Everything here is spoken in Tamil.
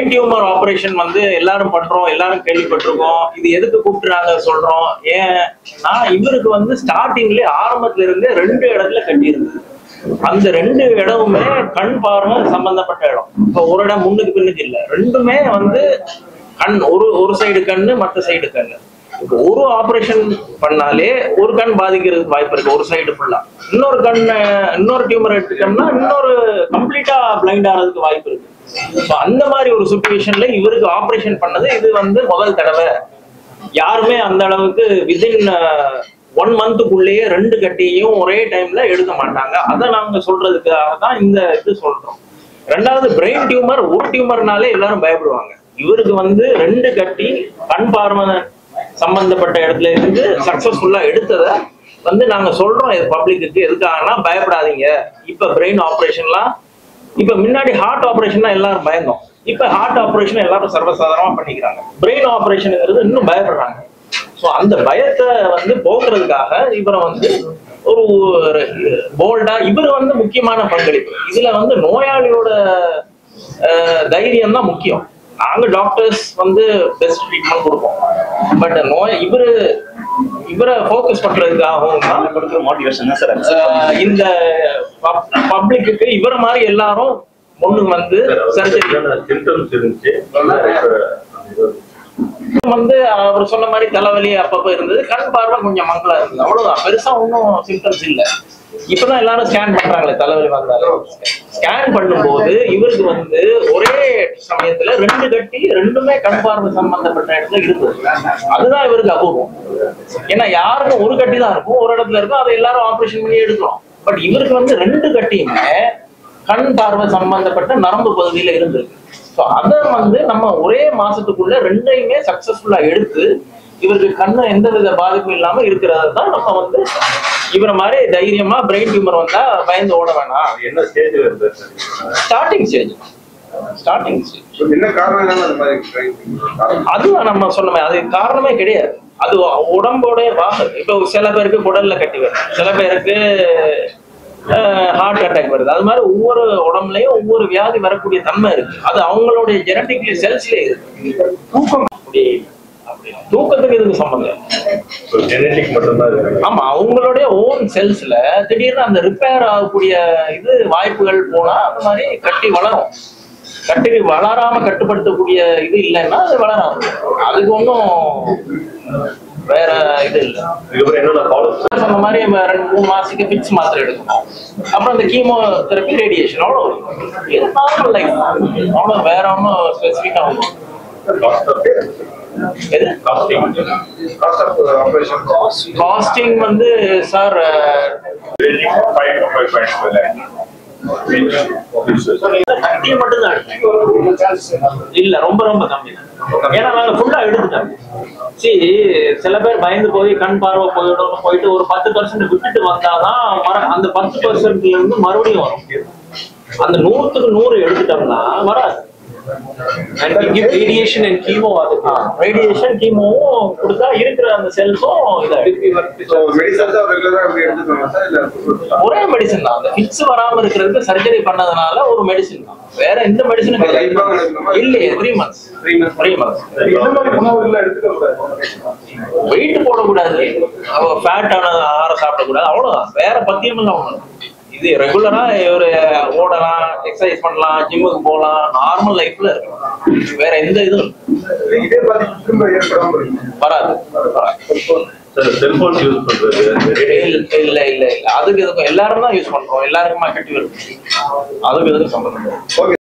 பிரெயின் டியூமர் ஆபரேஷன் வந்து எல்லாரும் பண்றோம் எல்லாரும் கேள்விப்பட்டிருக்கோம் இது எதுக்கு கூப்பிட்டுறாங்க சொல்றோம் ஏன் நான் இவருக்கு வந்து ஸ்டார்டிங்ல ஆரம்பத்துல இருந்தே ரெண்டு இடத்துல கட்டியிருந்தது அந்த ரெண்டு இடமுமே கண் பார்வை சம்பந்தப்பட்ட இடம் இப்ப ஒரு இடம் முன்னுக்கு பின்னுக்கு இல்ல ரெண்டுமே வந்து கண் ஒரு ஒரு சைடு கண்ணு மத்த சைடு கண்ணு இப்போ ஒரு ஆபரேஷன் பண்ணாலே ஒரு கண் பாதிக்கிறதுக்கு வாய்ப்பு இருக்கு ஒரு சைடு ஃபுல்லா இன்னொரு கண் இன்னொரு டியூமர் எடுத்துட்டோம்னா இன்னொரு கம்ப்ளீட்டா பிளைண்ட் ஆகிறதுக்கு வாய்ப்பு இருக்கு ஸோ அந்த மாதிரி ஒரு சுச்சுவேஷன்ல இவருக்கு ஆபரேஷன் பண்ணது இது வந்து முதல் தடவை யாருமே அந்த அளவுக்கு விதின் ஒன் மந்த்துக்குள்ளேயே ரெண்டு கட்டியும் ஒரே டைம்ல எடுக்க மாட்டாங்க அதை நாங்க சொல்றதுக்காக தான் இந்த இது சொல்றோம் ரெண்டாவது பிரெயின் டியூமர் ஒரு டியூமர்னாலே எல்லாரும் பயப்படுவாங்க இவருக்கு வந்து ரெண்டு கட்டி கண் பார்வை சம்பந்தப்பட்ட இடத்துல இருந்து சக்சஸ்ஃபுல்லா எடுத்ததை வந்து நாங்க சொல்றோம் இது பப்ளிக்கு எதுக்காகனா பயப்படாதீங்க இப்ப பிரெயின் ஆபரேஷன்லாம் இப்ப முன்னாடி ஹார்ட் ஆபரேஷன் எல்லாரும் பயந்தோம் இப்ப ஹார்ட் ஆபரேஷன் எல்லாரும் சர்வசாதாரணமா பண்ணிக்கிறாங்க பிரெயின் ஆபரேஷனுங்கிறது இன்னும் பயப்படுறாங்க ஸோ அந்த பயத்தை வந்து போக்குறதுக்காக இவரை வந்து ஒரு போல்டா இவர் வந்து முக்கியமான பங்களிப்பு இதுல வந்து நோயாளியோட அஹ், தைரியம் தான் முக்கியம் நாங்க டாக்டர்ஸ் வந்து பெஸ்ட் ட்ரீட்மெண்ட் கொடுப்போம் பட் நோய் இவரு இவரை ஃபோக்கஸ் பண்றதுக்காகவும் தான் கொடுக்குற மோட்டிவேஷன் தான் சார் ஆஹ் இந்த பப்ளிக்கு இவர மாதிரி எல்லாரும் முன்னுக்கு வந்து சர்ஜரி சிம்டம்ஸ் இருந்துச்சு வந்து அவர் சொன்ன மாதிரி தலைவலி அப்பப்ப இருந்தது கண் பார்வை கொஞ்சம் மங்களா இருந்தது அவ்வளவுதான் பெருசா ஒன்றும் சிம்டம்ஸ் இல்ல இப்பதான் எல்லாரும் ஸ்கேன் பண்றாங்களே தலைவலி வந்தாலும் ஸ்கேன் பண்ணும்போது இவருக்கு வந்து ஒரே சமயத்துல ரெண்டு கட்டி ரெண்டுமே கண் பார்வை சம்பந்தப்பட்ட இடத்துல இருந்தது அதுதான் இவருக்கு அபூர்வம் ஏன்னா யாருக்கும் ஒரு கட்டி தான் இருக்கும் ஒரு இடத்துல இருக்கும் அதை எல்லாரும் ஆபரேஷன் பண்ணி எடுக்கிறோம் பட் இவருக்கு வந்து ரெண்டு கட்டியுமே கண் பார்வை சம்பந்தப்பட்ட நரம்பு பகுதியில இருந்திருக்கு ஸோ அதை வந்து நம்ம ஒரே மாசத்துக்குள்ள ரெண்டையுமே சக்சஸ்ஃபுல்லா எடுத்து இவருக்கு கண்ணு எந்த வித பாதிப்பும் இல்லாம இருக்கிறத தான் நம்ம வந்து இவரை மாதிரி தைரியமா பிரெயின் டியூமர் வந்தா பயந்து ஓட வேணாம் என்ன ஸ்டேஜ் வருது ஸ்டார்டிங் ஸ்டேஜ் ஸ்டார்டிங் ஸ்டேஜ் என்ன காரணம் அந்த மாதிரி காரணம் அதுதான் நம்ம சொன்னோமே அது காரணமே கிடையாது அது உடம்போட வாகு இப்போ சில பேருக்கு குடல்ல கட்டி வரும் சில பேருக்கு ஹார்ட் அட்டாக் வருது அது மாதிரி ஒவ்வொரு உடம்புலயும் ஒவ்வொரு வியாதி வரக்கூடிய தன்மை இருக்கு அது அவங்களுடைய ஜெனட்டிக்லி செல்ஸ்லயே இருக்கு தூக்கம் அப்படி அப்படி தூக்கத்துக்கு இதுக்கு சம்பந்தம் இல்லை. ஜெனட்டிக் மட்டும்தான் இருக்கு ஆமா அவங்களுடைய ஓன் செல்ஸ்ல திடீர்னு அந்த ரிப்பேர் ஆகக்கூடிய இது வாய்ப்புகள் போனா அந்த மாதிரி கட்டி வளரும் கட்டி வளராம கட்டுப்படுத்தக்கூடிய இது இல்லைன்னா அது வளராது அதுக்கு ஒன்றும் வேற இது இல்லை இதுக்கப்புறம் என்னென்ன ஃபாலோ சொன்ன மாதிரி நம்ம ரெண்டு மூணு மாசத்துக்கு பிக்ஸ் மாத்திரை எடுக்கணும் அப்புறம் இந்த கீமோ தெரப்பி ரேடியேஷன் அவ்வளோ இது நார்மல் லைஃப் அவ்வளோ வேற ஒன்றும் ஸ்பெசிஃபிக்காக ஒன்றும் காஸ்ட் ஆஃப் எது casting cost of operation casting வந்து சார் ஃபைவ் ஃபைவ் பாயிண்ட் கட்டி மட்டும்தான் எடுத்தோம். இல்ல ரொம்ப ரொம்ப கம்மி தான் ஏன்னா நாங்க ஃபுல்லா எடுத்துட்டோம் சரி சில பேர் பயந்து போய் கண் பார்வை போயிடும் போயிட்டு ஒரு பத்து பர்சன்ட் விட்டுட்டு வந்தாதான் மற- அந்த பத்து பர்சன்ட்ல இருந்து மறுபடியும் வரும் அந்த நூறுத்துக்கு நூறு எடுத்துட்டோம்னா வராது ரேடியேஷன் அண்ட் கீமோ அதுக்கு ரேடியேஷன் கீமோவும் கொடுத்தா இருக்கிற அந்த செல்ஸும் இதாயிடும் ஸோ மெடிசன்ஸ் ரெகுலரா எப்படி எடுத்துக்கணும் சார் இல்ல ஒரே மெடிசன் தான் அந்த ஃபிக்ஸ் வராம இருக்கிறதுக்கு சர்ஜரி பண்ணதுனால ஒரு மெடிசன் தான் வேற எந்த மெடிசனும் Life long எடுக்கணுமா? இல்லையே three months three months three months என்ன மாதிரி உணவுகள் எடுத்துக்க கூடாது வெயிட் போடக்கூடாது ஃபேட் ஆன ஆகாரம் சாப்பிடக்கூடாது அவ்வளவுதான் வேற பத்தியம் எல்லாம் ஒண்ணு இது ரெகுலரா ஒரு ஓடலாம் எக்ஸசைஸ் பண்ணலாம் ஜிம்முக்கு போகலாம் நார்மல் லைஃப்ல இருக்கலாம் வேற எந்த இதுவும் இல்ல. இதே பாதிப்பு திரும்ப ஏற்படாம இருக்கும் வராது வராது. சார் செல்போன் யூஸ் பண்றது இல்ல இல்ல இல்ல இல்ல அதுக்கு இதுக்கும் எல்லாரும் தான் யூஸ் பண்றோம் எல்லாருக்குமா கட்டி வருது அதுக்கு இதுக்கும் சம்பந்தம் இல்லை. ஓகே